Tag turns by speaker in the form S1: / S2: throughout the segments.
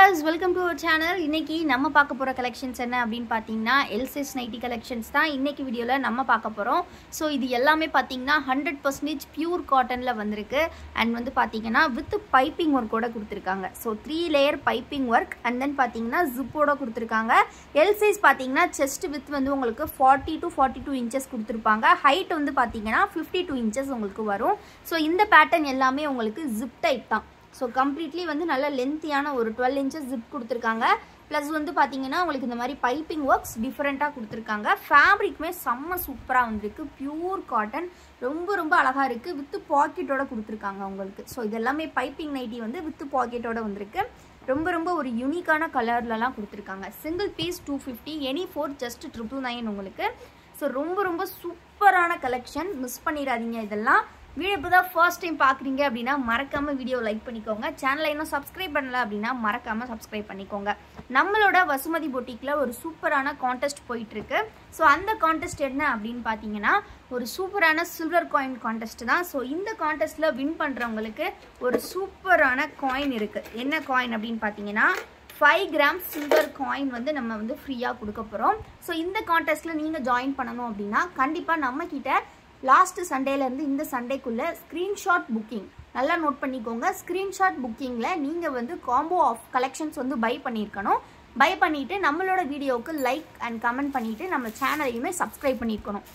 S1: viewers welcome to our channel இன்னைக்கு நம்ம பார்க்க போகிற கலெக்ஷன்ஸ் என்ன அப்படின்னு பார்த்தீங்கன்னா எல்சைஸ் நைட்டி கலெக்ஷன்ஸ் தான் இன்னைக்கு வீடியோவில் நம்ம பார்க்க போகிறோம் ஸோ இது எல்லாமே பார்த்தீங்கன்னா ஹண்ட்ரட் பர்சன்டேஜ் பியூர் காட்டனில் வந்திருக்கு அண்ட் வந்து பார்த்தீங்கன்னா வித் பைப்பிங் ஒர்க்கோட கொடுத்துருக்காங்க so three layer piping work and then பார்த்தீங்கன்னா ஜிப்போட கொடுத்துருக்காங்க எல் சைஸ் பார்த்தீங்கன்னா செஸ்ட் வித் வந்து உங்களுக்கு forty two forty two inches கொடுத்துருப்பாங்க ஹைட் வந்து பார்த்தீங்கன்னா ஃபிஃப்டி டூ இன்ச்சஸ் உங்களுக்கு வரும் ஸோ இந்த பேட்டர்ன் எல்லாமே உங்களுக்கு ஜிப் டைப் தான் ஸோ கம்ப்ளீட்லி வந்து நல்ல லென்த்தியான ஒரு டுவெல் இன்ச்சஸ் ஜிப் கொடுத்துருக்காங்க ப்ளஸ் வந்து பார்த்தீங்கன்னா உங்களுக்கு இந்த மாதிரி பைப்பிங் ஒர்க்ஸ் டிஃப்ரெண்ட்டாக கொடுத்துருக்காங்க ஃபேப்ரிக்குமே செம்ம சூப்பராக வந்திருக்கு பியூர் காட்டன் ரொம்ப ரொம்ப அழகாக இருக்குது வித்து பாக்கெட்டோட கொடுத்துருக்காங்க உங்களுக்கு ஸோ இது எல்லாமே பைப்பிங் நைட்டி வந்து வித்து பாக்கெட்டோட வந்திருக்கு ரொம்ப ரொம்ப ஒரு யூனிக்கான கலர்லலாம் கொடுத்துருக்காங்க single piece two fifty any four just triple nine உங்களுக்கு ஸோ ரொம்ப ரொம்ப சூப்பரான கலெக்ஷன் மிஸ் பண்ணிடாதீங்க இதெல்லாம் வீடியோ இப்போ தான் ஃபர்ஸ்ட் டைம் பார்க்குறீங்க அப்படின்னா மறக்காமல் வீடியோ லைக் பண்ணிக்கோங்க சேனலை இன்னும் சப்ஸ்கிரைப் பண்ணல அப்படின்னா மறக்காமல் சப்ஸ்கிரைப் பண்ணிக்கோங்க நம்மளோட வசுமதி பொட்டிக்கில் ஒரு சூப்பரான கான்டெஸ்ட் போயிட்டுருக்கு ஸோ அந்த கான்டெஸ்ட் என்ன அப்படின்னு பார்த்தீங்கன்னா ஒரு சூப்பரான சில்வர் காயின் கான்டெஸ்ட் தான் ஸோ இந்த கான்டெஸ்ட்டில் வின் பண்ணுறவங்களுக்கு ஒரு சூப்பரான காயின் இருக்குது என்ன காயின் அப்படின்னு பார்த்தீங்கன்னா ஃபைவ் கிராம் சில்வர் காயின் வந்து நம்ம வந்து ஃப்ரீயாக கொடுக்க போகிறோம் ஸோ இந்த கான்டெஸ்ட்டில் நீங்கள் ஜாயின் பண்ணணும் அப்படின்னா கண்டிப்பாக நம்மக்கிட்ட லாஸ்ட்டு சண்டேலேருந்து இந்த சண்டேக்குள்ளே ஸ்க்ரீன்ஷாட் புக்கிங் நல்லா நோட் பண்ணிக்கோங்க ஸ்க்ரீன்ஷாட் புக்கிங்கில் நீங்கள் வந்து காம்போ ஆஃப் கலெக்ஷன்ஸ் வந்து பை பண்ணியிருக்கணும் பை பண்ணிவிட்டு நம்மளோட வீடியோவுக்கு லைக் அண்ட் கமெண்ட் பண்ணிவிட்டு நம்ம சேனலையுமே சப்ஸ்கிரைப் பண்ணியிருக்கணும்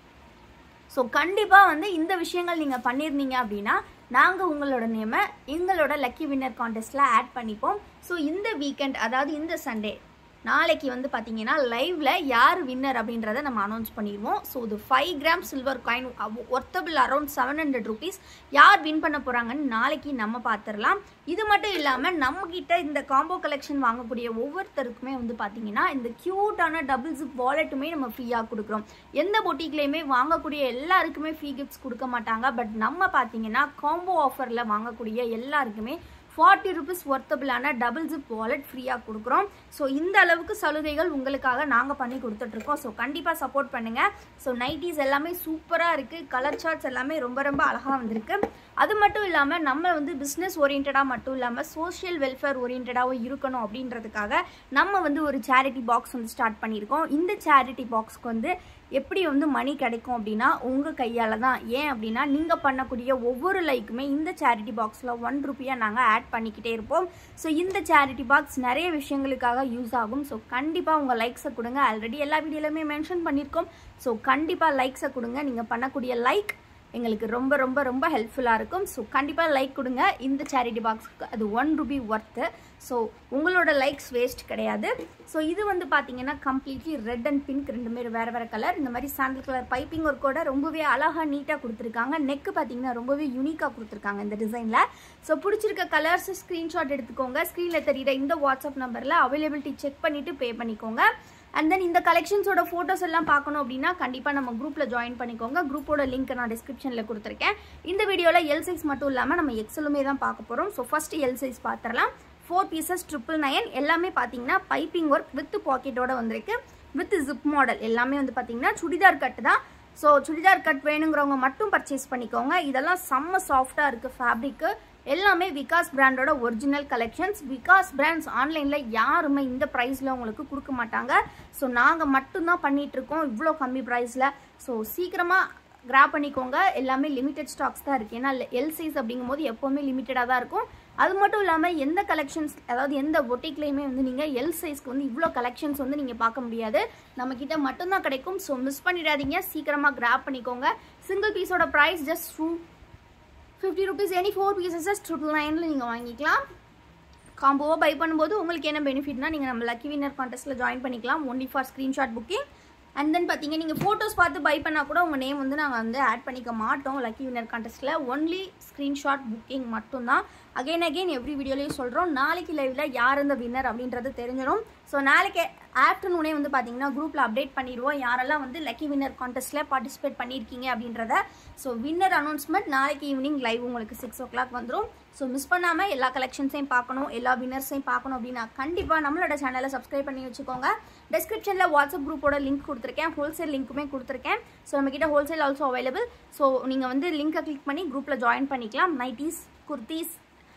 S1: ஸோ கண்டிப்பாக வந்து இந்த விஷயங்கள் நீங்கள் பண்ணியிருந்தீங்க அப்படின்னா நாங்கள் உங்களோட நேமை எங்களோட லக்கி வின்னர் கான்டெஸ்ட்டில் ஆட் பண்ணிப்போம் ஸோ இந்த வீக்கெண்ட் அதாவது இந்த சண்டே நாளைக்கு வந்து பார்த்தீங்கன்னா லைவ்ல யார் வின்னர் அப்படின்றத நம்ம அனௌன்ஸ் பண்ணிடுவோம் ஸோ இது five gram silver coin worthable around seven hundred rupees யார் வின் பண்ண போகிறாங்கன்னு நாளைக்கு நம்ம பார்த்துடலாம் இது மட்டும் இல்லாமல் நம்மக்கிட்ட இந்த காம்போ கலெக்ஷன் வாங்கக்கூடிய ஒவ்வொருத்தருக்குமே வந்து பார்த்தீங்கன்னா இந்த க்யூட்டான டபுள் ஜிப் வாலெட்டுமே நம்ம ஃப்ரீயாக கொடுக்குறோம் எந்த பொட்டிக்லேயுமே வாங்கக்கூடிய எல்லாருக்குமே ஃப்ரீ கிஃப்ட்ஸ் கொடுக்க மாட்டாங்க பட் நம்ம பார்த்தீங்கன்னா காம்போ ஆஃபரில் வாங்கக்கூடிய எல்லாருக்குமே ஃபார்ட்டி ருபீஸ் ஒர்த்தபிளான டபுள் ஜிப் வாலெட் ஃப்ரீயாக கொடுக்குறோம் ஸோ இந்த அளவுக்கு சலுகைகள் உங்களுக்காக நாங்கள் பண்ணி கொடுத்துட்ருக்கோம் ஸோ கண்டிப்பாக சப்போர்ட் பண்ணுங்கள் ஸோ நைட்டிஸ் எல்லாமே சூப்பராக இருக்குது கலர் சார்ட்ஸ் எல்லாமே ரொம்ப ரொம்ப அழகாக வந்திருக்கு அது மட்டும் இல்லாமல் நம்ம வந்து பிஸ்னஸ் ஓரியன்டாக மட்டும் இல்லாமல் சோஷியல் வெல்ஃபேர் ஓரியன்டாகவும் இருக்கணும் அப்படின்றதுக்காக நம்ம வந்து ஒரு சேரிட்டி பாக்ஸ் வந்து ஸ்டார்ட் பண்ணியிருக்கோம் இந்த சேரிட்டி பாக்ஸ்க்கு வந்து எப்படி வந்து மணி கிடைக்கும் அப்படின்னா உங்கள் கையால் தான் ஏன் அப்படின்னா நீங்கள் பண்ணக்கூடிய ஒவ்வொரு லைக்குமே இந்த சேரிட்டி பாக்ஸில் ஒன் ருப்பியாக நாங்கள் ஆட் பண்ணிக்கிட்டே இருப்போம் ஸோ இந்த சேரிட்டி பாக்ஸ் நிறைய விஷயங்களுக்காக யூஸ் ஆகும் ஸோ கண்டிப்பாக உங்கள் லைக்ஸை கொடுங்க ஆல்ரெடி எல்லா வீடியோலையுமே மென்ஷன் பண்ணியிருக்கோம் ஸோ கண்டிப்பாக லைக்ஸை கொடுங்க நீங்கள் பண்ணக்கூடிய லைக் எங்களுக்கு ரொம்ப ரொம்ப ரொம்ப ஹெல்ப்ஃபுல்லாக இருக்கும் ஸோ கண்டிப்பாக லைக் கொடுங்க இந்த சேரிட்டி பாக்ஸுக்கு அது ஒன் ருபி ஒர்த்து ஸோ உங்களோட லைக்ஸ் வேஸ்ட் கிடையாது ஸோ இது வந்து பார்த்தீங்கன்னா கம்ப்ளீட்லி ரெட் அண்ட் பிங்க் ரெண்டுமே வேறு வேறு கலர் இந்த மாதிரி சாண்டில் கலர் பைப்பிங் ஒர்க்கோட ரொம்பவே அழகாக நீட்டாக கொடுத்துருக்காங்க நெக்கு பார்த்தீங்கன்னா ரொம்பவே யூனிக்காக கொடுத்துருக்காங்க இந்த டிசைனில் ஸோ பிடிச்சிருக்க கலர்ஸ் ஸ்க்ரீன்ஷாட் எடுத்துக்கோங்க ஸ்க்ரீனில் தெரியுற இந்த வாட்ஸ்அப் நம்பரில் அவைலபிலிட்டி செக் பண்ணிவிட்டு பே பண்ணிக்கோங்க அண்ட் தென் இந்த கலெக்ஷன்ஸோட ஃபோட்டோஸ் எல்லாம் பார்க்கணும் அப்படின்னா கண்டிப்பாக நம்ம குரூப்பில் ஜாயின் பண்ணிக்கோங்க குரூப்போட லிங்க் நான் டிஸ்கிரிப்ஷனில் கொடுத்துருக்கேன் இந்த வீடியோவில் எல் சைஸ் மட்டும் இல்லாமல் நம்ம எக்ஸலுமே தான் பார்க்க போகிறோம் ஸோ ஃபஸ்ட்டு எல் சைஸ் பார்த்துடலாம் ஃபோர் பீசஸ் ட்ரிபிள் நைன் எல்லாமே பார்த்தீங்கன்னா பைப்பிங் ஒர்க் வித் பாக்கெட்டோட வந்திருக்கு வித் ஜிப் மாடல் எல்லாமே வந்து பார்த்தீங்கன்னா சுடிதார் கட் தான் ஸோ சுடிதார் கட் வேணுங்கிறவங்க மட்டும் பர்ச்சேஸ் பண்ணிக்கோங்க இதெல்லாம் செம்ம சாஃப்டாக இருக்குது ஃபேப்ரிக்கு எல்லாமே விகாஸ் பிராண்டோட ஒரிஜினல் கலெக்ஷன்ஸ் விகாஸ் பிராண்ட்ஸ் ஆன்லைனில் யாருமே இந்த ப்ரைஸில் உங்களுக்கு கொடுக்க மாட்டாங்க ஸோ நாங்கள் மட்டும்தான் பண்ணிகிட்ருக்கோம் இவ்வளோ கம்மி ப்ரைஸில் ஸோ சீக்கிரமாக கிராப் பண்ணிக்கோங்க எல்லாமே லிமிடெட் ஸ்டாக்ஸ் தான் இருக்குது ஏன்னா எல் சைஸ் அப்படிங்கும்போது எப்போவுமே லிமிட்டடாக தான் இருக்கும் அது மட்டும் இல்லாமல் எந்த கலெக்ஷன்ஸ் அதாவது எந்த பொட்டிக்லேயுமே வந்து நீங்கள் எல் சைஸ்க்கு வந்து இவ்வளோ கலெக்ஷன்ஸ் வந்து நீங்கள் பார்க்க முடியாது நம்மக்கிட்ட மட்டும்தான் கிடைக்கும் ஸோ மிஸ் பண்ணிடாதீங்க சீக்கிரமாக கிராப் பண்ணிக்கோங்க சிங்கிள் பீஸோட price just two fifty rupees any four pieces triple நைனில் நீங்கள் வாங்கிக்கலாம் காம்போவாக பை பண்ணும்போது உங்களுக்கு என்ன பெனிஃபிட்னா நீங்கள் நம்ம லக்கி வின்னர் கான்டெஸ்ட்டில் ஜாயின் பண்ணிக்கலாம் only for screenshot booking and then பார்த்தீங்க நீங்கள் ஃபோட்டோஸ் பார்த்து பை பண்ணால் கூட உங்கள் நேம் வந்து நாங்கள் வந்து ஆட் பண்ணிக்க மாட்டோம் லக்கி வின்னர் கான்டெஸ்ட்டில் ஒன்லி ஸ்க்ரீன்ஷாட் புக்கிங் மட்டும்தான் அகைன் அகைன் எவ்ரி வீடியோலையும் சொல்கிறோம் நாளைக்கு லைவில் யார் இந்த வின்னர் அப்படின்றது தெரிஞ்சிடும் ஸோ நாளைக்கு ஆஃப்டர்நூனே வந்து பார்த்தீங்கன்னா குரூப்பில் அப்டேட் பண்ணிடுவோம் யாரெல்லாம் வந்து லக்கி வின்னர் கான்டெஸ்ட்டில் பார்ட்டிசிபேட் பண்ணியிருக்கீங்க அப்படின்றத ஸோ வின்னர் அனௌன்ஸ்மெண்ட் நாளைக்கு ஈவினிங் லைவ் உங்களுக்கு சிக்ஸ் ஓ கிளாக் வந்துடும் ஸோ மிஸ் பண்ணாமல் எல்லா கலெக்ஷன்ஸையும் பார்க்கணும் எல்லா வின்னர்ஸையும் பார்க்கணும் அப்படின்னா கண்டிப்பாக நம்மளோட சேனலை சப்ஸ்கிரைப் பண்ணி வச்சுக்கோங்க டிஸ்கிரிப்ஷனில் வாட்ஸ்அப் குரூப்போட லிங்க் கொடுத்துருக்கேன் ஹோல்சேல் லிங்க்குமே கொடுத்துருக்கேன் ஸோ நம்மக்கிட்ட ஹோல்சேல் ஆல்சோ அவைலபிள் ஸோ நீங்கள் வந்து லிங்க்கை கிளிக் பண்ணி குரூப்பில் ஜாயின் பண்ணிக்கலாம் nighties kurtis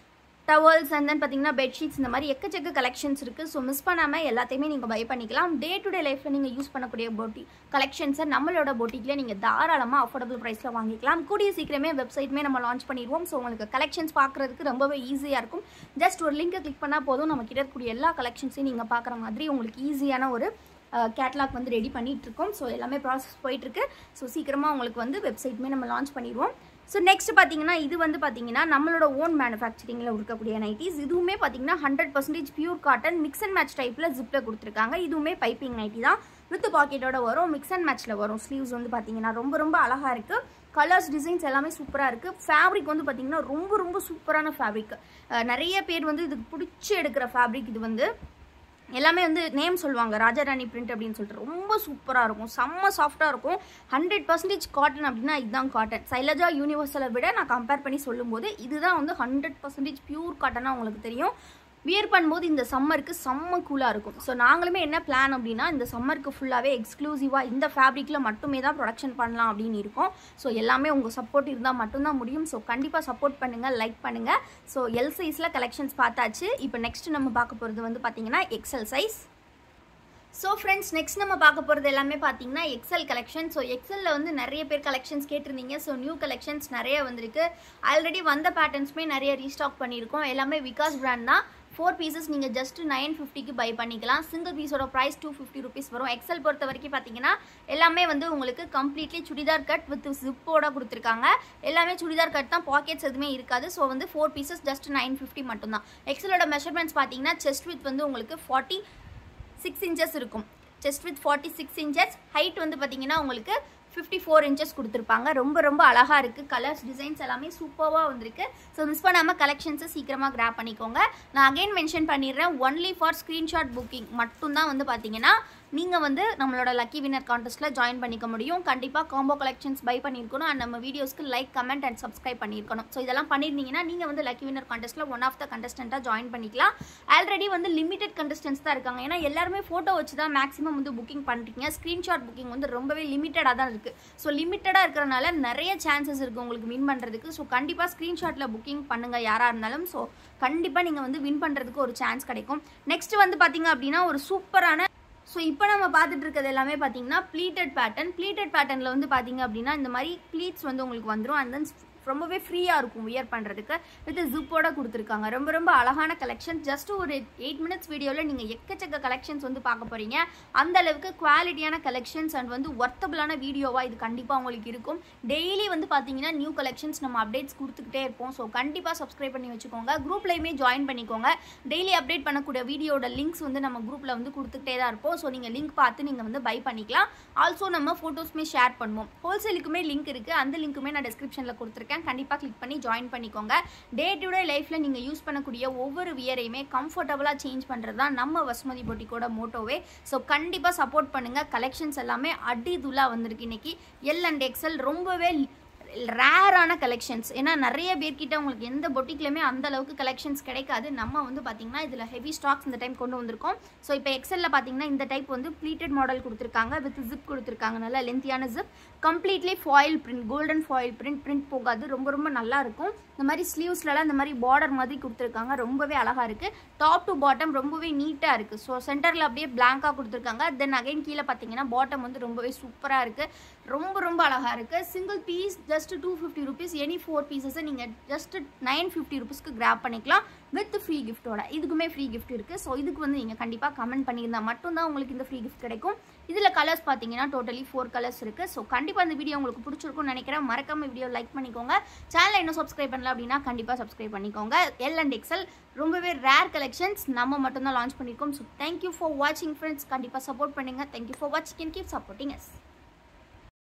S1: towels and then பார்த்தீங்கன்னா பெட்ஷீட்ஸ் இந்த மாதிரி எக்கச்சக்க கலெக்ஷன்ஸ் இருக்குது ஸோ மிஸ் பண்ணாமல் எல்லாத்தையுமே நீங்கள் பை பண்ணிக்கலாம் டே டு டே லைஃப்பில் நீங்கள் யூஸ் பண்ணக்கூடிய போட்டி கலெக்ஷன்ஸை நம்மளோட போட்டிக்கில் நீங்கள் தாராளமாக அஃபோர்டபுள் ப்ரைஸில் வாங்கிக்கலாம் கூடிய சீக்கிரமே வெப்சைட்மே நம்ம லான்ச் பண்ணிடுவோம் ஸோ உங்களுக்கு கலெக்ஷன்ஸ் பார்க்குறதுக்கு ரொம்பவே ஈஸியாக இருக்கும் ஜஸ்ட் ஒரு லிங்கை கிளிக் பண்ணால் போதும் நம்ம கிட்ட இருக்கக்கூடிய எல்லா கலெக்ஷன்ஸையும் நீங்கள் பார்க்குற மாதிரி உங்களுக்கு ஈஸியான ஒரு கேட்லாக் வந்து ரெடி பண்ணிகிட்டு இருக்கோம் ஸோ எல்லாமே ப்ராசஸ் போயிட்டுருக்கு ஸோ சீக்கிரமாக உங்களுக்கு வந்து வெப்சைட்மே நம்ம லான்ச் பண்ணிடுவோம் ஸோ நெக்ஸ்ட் பார்த்தீங்கன்னா இது வந்து பார்த்தீங்கன்னா நம்மளோட ஓன் மேனுஃபேக்சரிங்கில் இருக்கக்கூடிய நைட்டிஸ் இதுவுமே பார்த்தீங்கன்னா hundred percentage pure cotton mix and match டைப்பில் ஜிப்பில் கொடுத்துருக்காங்க இதுவுமே பைப்பிங் நைட்டி தான் வித் பாக்கெட்டோட வரும் மிக்ஸ் அண்ட் மேட்ச்சில் வரும் ஸ்லீவ்ஸ் வந்து பார்த்தீங்கன்னா ரொம்ப ரொம்ப அழகாக இருக்குது கலர்ஸ் டிசைன்ஸ் எல்லாமே சூப்பராக இருக்குது ஃபேப்ரிக் வந்து பார்த்தீங்கன்னா ரொம்ப ரொம்ப சூப்பரான ஃபேப்ரிக் நிறைய பேர் வந்து இதுக்கு பிடிச்சி எடுக்கிற ஃபேப்ரிக் இது வந்து எல்லாமே வந்து நேம் சொல்லுவாங்க ராஜாராணி பிரிண்ட் அப்படின்னு சொல்லிட்டு ரொம்ப சூப்பராக இருக்கும் செம்ம சாஃப்டாக இருக்கும் ஹண்ட்ரட் பர்சன்டேஜ் காட்டன் அப்படின்னா இதுதான் காட்டன் சைலஜா யூனிவர்சலை விட நான் கம்பேர் பண்ணி சொல்லும்போது இதுதான் வந்து ஹண்ட்ரட் பர்சன்டேஜ் பியூர் காட்டனாக உங்களுக்கு தெரியும் வியர் பண்ணும்போது இந்த சம்மருக்கு செம்ம கூலாக இருக்கும் ஸோ நாங்களுமே என்ன பிளான் அப்படின்னா இந்த சம்மருக்கு ஃபுல்லாகவே எக்ஸ்க்ளூசிவாக இந்த ஃபேப்ரிக்கில் மட்டுமே தான் ப்ரொடக்ஷன் பண்ணலாம் அப்படின்னு இருக்கோம் ஸோ எல்லாமே உங்கள் சப்போர்ட் இருந்தால் மட்டும்தான் முடியும் ஸோ கண்டிப்பாக சப்போர்ட் பண்ணுங்கள் லைக் பண்ணுங்கள் ஸோ எல் சைஸில் கலெக்ஷன்ஸ் பார்த்தாச்சு இப்போ நெக்ஸ்ட் நம்ம பார்க்க போகிறது வந்து பார்த்தீங்கன்னா XL size so friends next நம்ம பார்க்க போகிறது எல்லாமே பார்த்தீங்கன்னா எக்ஸல் கலெக்ஷன் ஸோ எக்ஸலில் வந்து நிறைய பேர் கலெக்ஷன்ஸ் கேட்டிருந்தீங்க ஸோ நியூ கலெக்ஷன்ஸ் நிறைய வந்திருக்கு ஆல்ரெடி வந்த பேட்டர்ன்ஸுமே நிறைய ரீஸ்டாக் பண்ணியிருக்கோம் எல்லாமே விகாஸ் பிராண்ட் தான் ஃபோர் பீசஸ் நீங்கள் ஜஸ்ட் நைன் ஃபிஃப்டிக்கு பை பண்ணிக்கலாம் சிங்கிள் பீஸோட ப்ரைஸ் டூ ஃபிஃப்டி ருபீஸ் வரும் எக்ஸல் பொறுத்த வரைக்கும் பார்த்தீங்கன்னா எல்லாமே வந்து உங்களுக்கு கம்ப்ளீட்லி சுடிதார் கட் வித் ஜிப்போட கொடுத்துருக்காங்க எல்லாமே சுடிதார் கட் தான் பாக்கெட்ஸ் எதுவுமே இருக்காது ஸோ வந்து four pieces just nine fifty மட்டும்தான் எக்ஸலோட மெஷர்மெண்ட்ஸ் பார்த்தீங்கன்னா செஸ்ட் வித் வந்து உங்களுக்கு ஃபார்ட்டி சிக்ஸ் இன்ச்சஸ் இருக்கும் chest width forty six inches height வந்து பார்த்தீங்கன்னா உங்களுக்கு ஃபிஃப்டி ஃபோர் இன்ச்சஸ் கொடுத்துருப்பாங்க ரொம்ப ரொம்ப அழகாக இருக்குது கலர்ஸ் டிசைன்ஸ் எல்லாமே சூப்பராக வந்திருக்கு ஸோ மிஸ் பண்ணாமல் கலெக்ஷன்ஸை சீக்கிரமாக கிராப் பண்ணிக்கோங்க நான் அகைன் மென்ஷன் பண்ணிடுறேன் ஒன்லி ஃபார் ஸ்க்ரீன்ஷாட் புக்கிங் மட்டும்தான் வந்து பார்த்தீங்கன்னா நீங்கள் வந்து நம்மளோட லக்கி வின்னர் கான்டெஸ்ட்டில் ஜாயின் பண்ணிக்க முடியும் கண்டிப்பாக காம்போ கலெக்ஷன்ஸ் பை பண்ணியிருக்கணும் அண்ட் நம்ம வீடியோஸ்க்கு லைக் கமெண்ட் அண்ட் சப்ஸ்கிரைப் பண்ணியிருக்கணும் ஸோ இதெல்லாம் பண்ணியிருந்தீங்கன்னா நீங்கள் வந்து லக்கி வின்னர் கான்டெஸ்ட்டில் ஒன் ஆஃப் த கண்டஸ்டண்ட்டாக ஜாயின் பண்ணிக்கலாம் ஆல்ரெடி வந்து லிமிடெட் கண்டஸ்டன்ஸ் தான் இருக்காங்க ஏன்னா எல்லாருமே ஃபோட்டோ வச்சு தான் மேக்ஸிமம் வந்து புக்கிங் பண்ணுறீங்க ஸ்க்ரீன்ஷாட் புக்கிங் வந்து ரொம்பவே லிமிட்டடாக தான் இருக்குது ஸோ லிமிட்டடாக இருக்கிறனால நிறைய சான்சஸ் இருக்குது உங்களுக்கு வின் பண்ணுறதுக்கு ஸோ கண்டிப்பாக ஸ்க்ரீன்ஷாட்டில் புக்கிங் பண்ணுங்கள் யாராக இருந்தாலும் ஸோ கண்டிப்பாக நீங்கள் வந்து வின் பண்ணுறதுக்கு ஒரு சான்ஸ் கிடைக்கும் நெக்ஸ்ட் வந்து பார்த்தீங்க அப்படின்னா ஒரு சூப்பரான ஸோ இப்போ நம்ம பார்த்துட்டு இருக்கிறது எல்லாமே பார்த்தீங்கன்னா ப்ளீட்டட் பேட்டர்ன் ப்ளீட்டட் பேட்டர்னில் வந்து பார்த்தீங்க அப்படின்னா இந்த மாதிரி ப்ளீட்ஸ் வந்து உங்களுக்கு வந்துடும் அண்ட் தென் ரொம்பவே ஃப்ரீயாக இருக்கும் வியர் பண்ணுறதுக்கு வித் ஜிப்போட கொடுத்துருக்காங்க ரொம்ப ரொம்ப அழகான கலெக்ஷன் ஜஸ்ட் ஒரு எயிட் மினிட்ஸ் வீடியோவில் நீங்கள் எக்கச்சக்க கலெக்ஷன்ஸ் வந்து பார்க்க போகிறீங்க அந்த அளவுக்கு குவாலிட்டியான கலெக்ஷன்ஸ் அண்ட் வந்து ஒர்த்தபிளான வீடியோவாக இது கண்டிப்பாக உங்களுக்கு இருக்கும் டெய்லி வந்து பார்த்தீங்கன்னா நியூ கலெக்ஷன்ஸ் நம்ம அப்டேட்ஸ் கொடுத்துக்கிட்டே இருப்போம் ஸோ கண்டிப்பாக சப்ஸ்கிரைப் பண்ணி வச்சுக்கோங்க குரூப்லையுமே ஜாயின் பண்ணிக்கோங்க டெய்லி அப்டேட் பண்ணக்கூடிய வீடியோட லிங்க்ஸ் வந்து நம்ம குரூப்பில் வந்து கொடுத்துக்கிட்டே தான் இருப்போம் ஸோ நீங்கள் லிங்க் பார்த்து நீங்கள் வந்து பை பண்ணிக்கலாம் ஆல்சோ நம்ம ஃபோட்டோஸ்மே ஷேர் பண்ணுவோம் ஹோல்சேலுக்குமே லிங்க் இருக்குது அந்த லிங்க்குமே நான் டிஸ்கிரிப்ஷனில் கொடுத்துருக்கேன் கண்டிப்பாக கிளிக் பண்ணி ஜாயின் பண்ணிக்கோங்க டே டு டே லைஃப்பில் நீங்கள் யூஸ் பண்ணக்கூடிய ஒவ்வொரு வியரையுமே கம்ஃபர்டபுளாக சேஞ்ச் பண்ணுறது தான் நம்ம வசுமதி பொட்டிக்கோட மோட்டோவே ஸோ கண்டிப்பாக சப்போர்ட் பண்ணுங்கள் கலெக்ஷன்ஸ் எல்லாமே அடி துலாக வந்திருக்கு இன்னைக்கு எல் அண்ட் எக்ஸல் ரொம்பவே ரேரான கலெக்ஷன்ஸ் ஏன்னா நிறைய பேர்கிட்ட உங்களுக்கு எந்த பொட்டிக்லையுமே அந்த அளவுக்கு கலெக்ஷன்ஸ் கிடைக்காது நம்ம வந்து பார்த்தீங்கன்னா இதில் ஹெவி ஸ்டாக்ஸ் இந்த டைம் கொண்டு வந்திருக்கோம் ஸோ இப்போ எக்ஸலில் பார்த்தீங்கன்னா இந்த டைப் வந்து ப்ளீட்டட் மாடல் கொடுத்துருக்காங்க வித் ஜிப் கொடுத்துருக்காங்க நல்லா லென்த்தியான zip completely foil print golden foil print print போகாது ரொம்ப ரொம்ப நல்லா இருக்கும் இந்த மாதிரி ஸ்லீவ்ஸ்லலாம் இந்த மாதிரி பார்டர் மாதிரி கொடுத்துருக்காங்க ரொம்பவே அழகாக இருக்குது டாப் டு பாட்டம் ரொம்பவே நீட்டாக இருக்குது ஸோ சென்டரில் அப்படியே பிளாங்காக கொடுத்துருக்காங்க தென் அகைன் கீழே பார்த்தீங்கன்னா பாட்டம் வந்து ரொம்பவே சூப்பராக இருக்குது ரொம்ப ரொம்ப அழகாக இருக்குது single piece just two fifty rupees any four பீசஸை நீங்கள் ஜஸ்ட் நைன் ஃபிஃப்டி ருபீஸ்க்கு கிராப் பண்ணிக்கலாம் வித் ஃப்ரீ கிஃப்ட்டோட இதுக்குமே ஃப்ரீ கிஃப்ட் இருக்குது ஸோ இதுக்கு வந்து நீங்கள் கண்டிப்பாக கமெண்ட் பண்ணியிருந்தா மட்டும்தான் உங்களுக்கு இந்த ஃப்ரீ கிஃப்ட் கிடைக்கும் இதில் கலர்ஸ் பார்த்தீங்கன்னா டோட்டலி ஃபோர் கலர்ஸ் இருக்குது ஸோ கண்டிப்பாக இந்த வீடியோ உங்களுக்கு பிடிச்சிருக்கும்னு நினைக்கிறேன் மறக்காம வீடியோ லைக் பண்ணிக்கோங்க சேனலை இன்னும் சப்ஸ்கிரைப் பண்ணல அப்படின்னா கண்டிப்பாக சப்ஸ்கிரைப் பண்ணிக்கோங்க எல் அண்ட் எக்ஸல் ரொம்பவே ரேர் கலெக்ஷன்ஸ் நம்ம மட்டும்தான் லான்ச் பண்ணியிருக்கோம் ஸோ தேங்க்யூ ஃபார் வாட்சிங் ஃப்ரெண்ட்ஸ் கண்டிப்பாக சப்போர்ட் பண்ணுங்கள் தேங்க்யூ ஃபார் வாட்சிங் அண்ட் கீப் சப்போர்ட்டிங் எஸ்